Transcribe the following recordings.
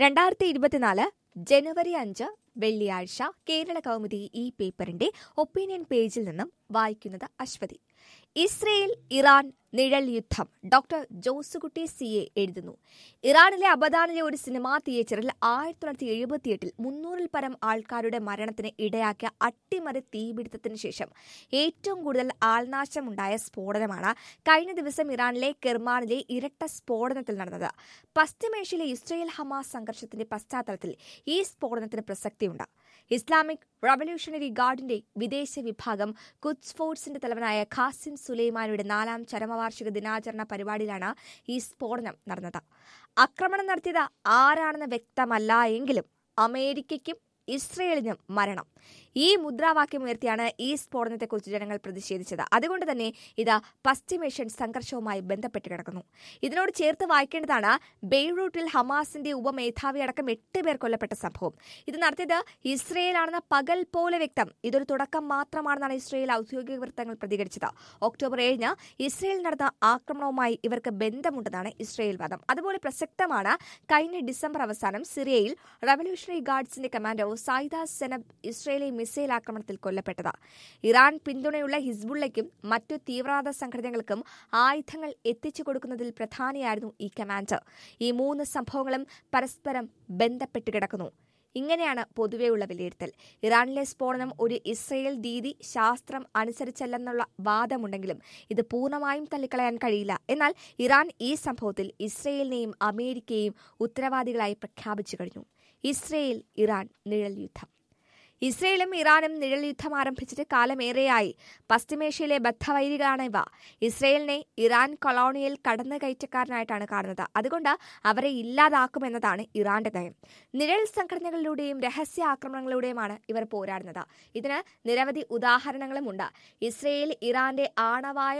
രണ്ടായിരത്തി ഇരുപത്തിനാല് ജനുവരി അഞ്ച് വെള്ളിയാഴ്ച കേരള കൗമുദി ഈ പേപ്പറിന്റെ ഒപ്പീനിയൻ പേജിൽ നിന്നും വായിക്കുന്നത് അശ്വതി ഇസ്രയേൽ ഇറാൻ നിഴൽ യുദ്ധം ഡോക്ടർ ജോസുകുട്ടി സി എ എഴുതുന്നു ഇറാനിലെ അബദാനിലെ ഒരു സിനിമാ തിയേറ്ററിൽ ആയിരത്തി തൊള്ളായിരത്തി എഴുപത്തിയെട്ടിൽ മുന്നൂറിൽ പരം ആൾക്കാരുടെ മരണത്തിന് ഇടയാക്കിയ അട്ടിമറി തീപിടുത്തത്തിന് ശേഷം ഏറ്റവും കൂടുതൽ ആൾനാശമുണ്ടായ സ്ഫോടനമാണ് കഴിഞ്ഞ ദിവസം ഇറാനിലെ കെർമാനിലെ ഇരട്ട സ്ഫോടനത്തിൽ നടന്നത് പശ്ചിമേഷ്യയിലെ ഇസ്രയേൽ ഹമാസ് സംഘർഷത്തിന്റെ പശ്ചാത്തലത്തിൽ ഈ സ്ഫോടനത്തിന് പ്രസക്തിയുണ്ട് ഇസ്ലാമിക് റവല്യൂഷണറി ഗാർഡിന്റെ വിദേശ വിഭാഗം കുദ്സ് ഫോഴ്സിന്റെ തലവനായ ഖാസിം സുലൈമാനിയുടെ നാലാം ചരമവാർഷിക ദിനാചരണ പരിപാടിയിലാണ് ഈ സ്ഫോടനം നടന്നത് ആക്രമണം നടത്തിയത് ആരാണെന്ന് വ്യക്തമല്ല എങ്കിലും അമേരിക്കയ്ക്കും ഇസ്രയേലിനും മരണം ഈ മുദ്രാവാക്യം ഉയർത്തിയാണ് ഈ സ്ഫോടനത്തെക്കുറിച്ച് ജനങ്ങൾ പ്രതിഷേധിച്ചത് അതുകൊണ്ട് തന്നെ ഇത് പശ്ചിമേഷ്യൻ സംഘർഷവുമായി ബന്ധപ്പെട്ട് കിടക്കുന്നു ഇതിനോട് ചേർത്ത് വായിക്കേണ്ടതാണ് ബെയ്റൂട്ടിൽ ഹമാസിന്റെ ഉപമേധാവി അടക്കം എട്ട് പേർ കൊല്ലപ്പെട്ട സംഭവം ഇത് നടത്തിയത് ഇസ്രയേലാണെന്ന പകൽ പോലെ വ്യക്തം ഇതൊരു തുടക്കം മാത്രമാണെന്നാണ് ഇസ്രയേൽ ഔദ്യോഗിക വൃത്തങ്ങൾ പ്രതികരിച്ചത് ഒക്ടോബർ ഏഴിന് ഇസ്രയേൽ നടന്ന ആക്രമണവുമായി ഇവർക്ക് ബന്ധമുണ്ടെന്നാണ് ഇസ്രയേൽ വാദം അതുപോലെ പ്രസക്തമാണ് കഴിഞ്ഞ ഡിസംബർ അവസാനം സിറിയയിൽ റവല്യൂഷണറി ഗാർഡ്സിന്റെ കമാൻഡോ സൈദ സെനബ് ഇസ്രയേലി മിസൈൽ ആക്രമണത്തിൽ കൊല്ലപ്പെട്ടത് ഇറാൻ പിന്തുണയുള്ള ഹിസ്ബുള്ളയ്ക്കും മറ്റു തീവ്രവാദ സംഘടനകൾക്കും ആയുധങ്ങൾ എത്തിച്ചു കൊടുക്കുന്നതിൽ പ്രധാനിയായിരുന്നു ഈ കമാൻഡർ ഈ മൂന്ന് സംഭവങ്ങളും പരസ്പരം ബന്ധപ്പെട്ട് കിടക്കുന്നു ഇങ്ങനെയാണ് പൊതുവെയുള്ള വിലയിരുത്തൽ ഇറാനിലെ സ്ഫോടനം ഒരു ഇസ്രയേൽ രീതി ശാസ്ത്രം അനുസരിച്ചല്ലെന്നുള്ള വാദമുണ്ടെങ്കിലും ഇത് പൂർണ്ണമായും തള്ളിക്കളയാൻ കഴിയില്ല എന്നാൽ ഇറാൻ ഈ സംഭവത്തിൽ ഇസ്രയേലിനെയും അമേരിക്കയെയും ഉത്തരവാദികളായി പ്രഖ്യാപിച്ചു കഴിഞ്ഞു ഇസ്രയേൽ ഇറാൻ നിഴൽ യുദ്ധം ഇസ്രയേലും ഇറാനും നിഴൽ യുദ്ധം ആരംഭിച്ചിട്ട് കാലമേറെയായി പശ്ചിമേഷ്യയിലെ ബദ്ധവൈരികളാണ് ഇവ ഇസ്രയേലിനെ ഇറാൻ കൊളോണിയൽ കടന്നുകയറ്റക്കാരനായിട്ടാണ് കാണുന്നത് അതുകൊണ്ട് അവരെ ഇല്ലാതാക്കുമെന്നതാണ് ഇറാന്റെ നയം നിഴൽ സംഘടനകളിലൂടെയും രഹസ്യ ആക്രമണങ്ങളിലൂടെയുമാണ് ഇവർ പോരാടുന്നത് ഇതിന് നിരവധി ഉദാഹരണങ്ങളുമുണ്ട് ഇസ്രയേൽ ഇറാന്റെ ആണവായ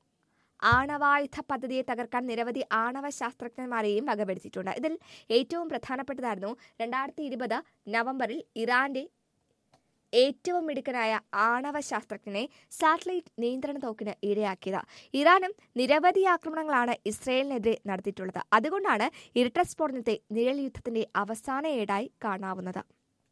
ആണവായുധ പദ്ധതിയെ തകർക്കാൻ നിരവധി ആണവ ശാസ്ത്രജ്ഞന്മാരെയും വകപ്പെടുത്തിയിട്ടുണ്ട് ഇതിൽ ഏറ്റവും പ്രധാനപ്പെട്ടതായിരുന്നു രണ്ടായിരത്തി ഇരുപത് നവംബറിൽ ഇറാന്റെ ഏറ്റവും മിടുക്കനായ ആണവ ശാസ്ത്രജ്ഞനെ സാറ്റലൈറ്റ് നിയന്ത്രണ തോക്കിന് ഇരയാക്കിയത് ഇറാനും നിരവധി ആക്രമണങ്ങളാണ് ഇസ്രയേലിനെതിരെ നടത്തിയിട്ടുള്ളത് അതുകൊണ്ടാണ് ഇരട്ട സ്ഫോടനത്തെ നിഴൽ യുദ്ധത്തിന്റെ അവസാന ഏടായി കാണാവുന്നത്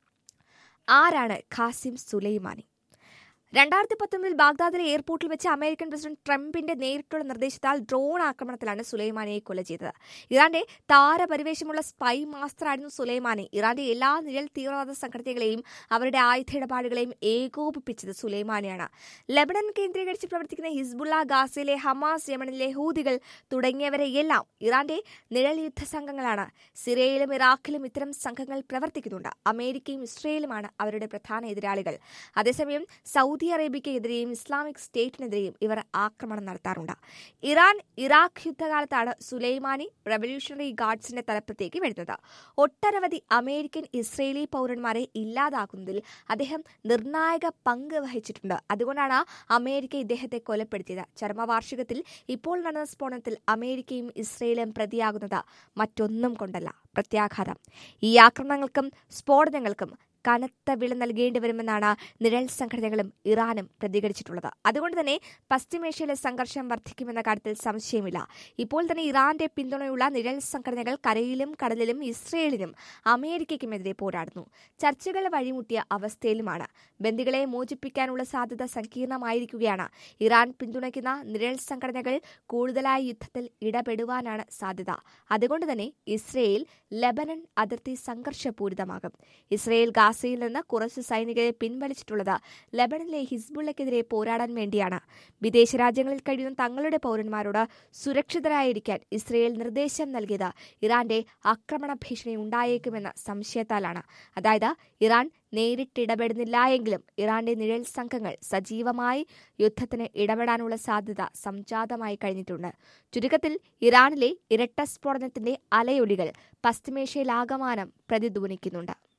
ആരാണ് ഖാസിം സുലൈമാനി രണ്ടായിരത്തി പത്തൊമ്പതിൽ ബാഗ്ദാദിലെ എയർപോർട്ടിൽ വെച്ച് അമേരിക്കൻ പ്രസിഡന്റ് ട്രംപിന്റെ നേരിട്ടുള്ള നിർദ്ദേശത്താൽ ഡ്രോൺ ആക്രമണത്തിലാണ് സുലൈമാനിയെ കൊല ചെയ്തത് ഇറാന്റെ താരപരിവേശമുള്ള സ്പൈ മാസ്റ്ററായിരുന്നു സുലൈമാനി ഇറാന്റെ എല്ലാ നിഴൽ തീവ്രവാദ സംഘടനകളെയും അവരുടെ ആയുധ ഇടപാടുകളെയും ഏകോപിപ്പിച്ചത് സുലൈമാനിയാണ് ലബനൻ കേന്ദ്രീകരിച്ച് പ്രവർത്തിക്കുന്ന ഹിസ്ബുള്ള ഗാസയിലെ ഹമാസ് യമനിലെ ഹൂതികൾ തുടങ്ങിയവരെയെല്ലാം ഇറാന്റെ നിഴൽ യുദ്ധ സംഘങ്ങളാണ് സിറിയയിലും ഇറാഖിലും ഇത്തരം സംഘങ്ങൾ പ്രവർത്തിക്കുന്നുണ്ട് അമേരിക്കയും ഇസ്രയേലുമാണ് അവരുടെ പ്രധാന എതിരാളികൾ അതേസമയം സൗദി സൗദി അറേബ്യക്കെതിരെയും ഇസ്ലാമിക് സ്റ്റേറ്റിനെതിരെയും ഇവർ ആക്രമണം നടത്താറുണ്ട് ഇറാൻ ഇറാഖ് യുദ്ധകാലത്താണ് സുലൈമാനി റവല്യൂഷണറി ഗാർഡ്സിന്റെ തലപ്പത്തേക്ക് വരുന്നത് ഒട്ടനവധി അമേരിക്കൻ ഇസ്രയേലി പൗരന്മാരെ ഇല്ലാതാക്കുന്നതിൽ അദ്ദേഹം നിർണായക പങ്ക് വഹിച്ചിട്ടുണ്ട് അതുകൊണ്ടാണ് അമേരിക്ക ഇദ്ദേഹത്തെ കൊലപ്പെടുത്തിയത് ചരമവാർഷികത്തിൽ ഇപ്പോൾ നടന്ന സ്ഫോടനത്തിൽ അമേരിക്കയും ഇസ്രയേലും പ്രതിയാകുന്നത് മറ്റൊന്നും കൊണ്ടല്ല പ്രത്യാഘാതം ഈ ആക്രമണങ്ങൾക്കും സ്ഫോടനങ്ങൾക്കും കനത്ത വില നൽകേണ്ടി വരുമെന്നാണ് നിഴൽ സംഘടനകളും ഇറാനും പ്രതികരിച്ചിട്ടുള്ളത് അതുകൊണ്ട് തന്നെ പശ്ചിമേഷ്യയിലെ സംഘർഷം വർദ്ധിക്കുമെന്ന കാര്യത്തിൽ സംശയമില്ല ഇപ്പോൾ തന്നെ ഇറാന്റെ പിന്തുണയുള്ള നിഴൽ സംഘടനകൾ കരയിലും കടലിലും ഇസ്രയേലിനും അമേരിക്കയ്ക്കുമെതിരെ പോരാടുന്നു ചർച്ചകൾ വഴിമുട്ടിയ അവസ്ഥയിലുമാണ് ബന്ദികളെ മോചിപ്പിക്കാനുള്ള സാധ്യത സങ്കീർണമായിരിക്കുകയാണ് ഇറാൻ പിന്തുണയ്ക്കുന്ന നിഴൽ സംഘടനകൾ കൂടുതലായി യുദ്ധത്തിൽ ഇടപെടുവാനാണ് സാധ്യത അതുകൊണ്ട് തന്നെ ഇസ്രയേൽ ലബനൻ അതിർത്തി സംഘർഷപൂരിതമാകും ഇസ്രയേൽ ഗാസയിൽ നിന്ന് കുറച്ച് സൈനികരെ പിൻവലിച്ചിട്ടുള്ളത് ലബണനിലെ ഹിസ്ബുള്ളക്കെതിരെ പോരാടാൻ വേണ്ടിയാണ് വിദേശ രാജ്യങ്ങളിൽ കഴിയുന്ന തങ്ങളുടെ പൗരന്മാരോട് സുരക്ഷിതരായിരിക്കാൻ ഇസ്രയേൽ നിർദ്ദേശം നൽകിയത് ഇറാന്റെ ആക്രമണ ഭീഷണി ഉണ്ടായേക്കുമെന്ന സംശയത്താലാണ് അതായത് ഇറാൻ നേരിട്ടിടപെടുന്നില്ല എങ്കിലും ഇറാന്റെ നിഴൽ സംഘങ്ങൾ സജീവമായി യുദ്ധത്തിന് ഇടപെടാനുള്ള സാധ്യത സംജാതമായി കഴിഞ്ഞിട്ടുണ്ട് ചുരുക്കത്തിൽ ഇറാനിലെ ഇരട്ട സ്ഫോടനത്തിന്റെ അലയൊലികൾ പശ്ചിമേഷ്യയിലാകമാനം പ്രതിധ്വനിക്കുന്നുണ്ട്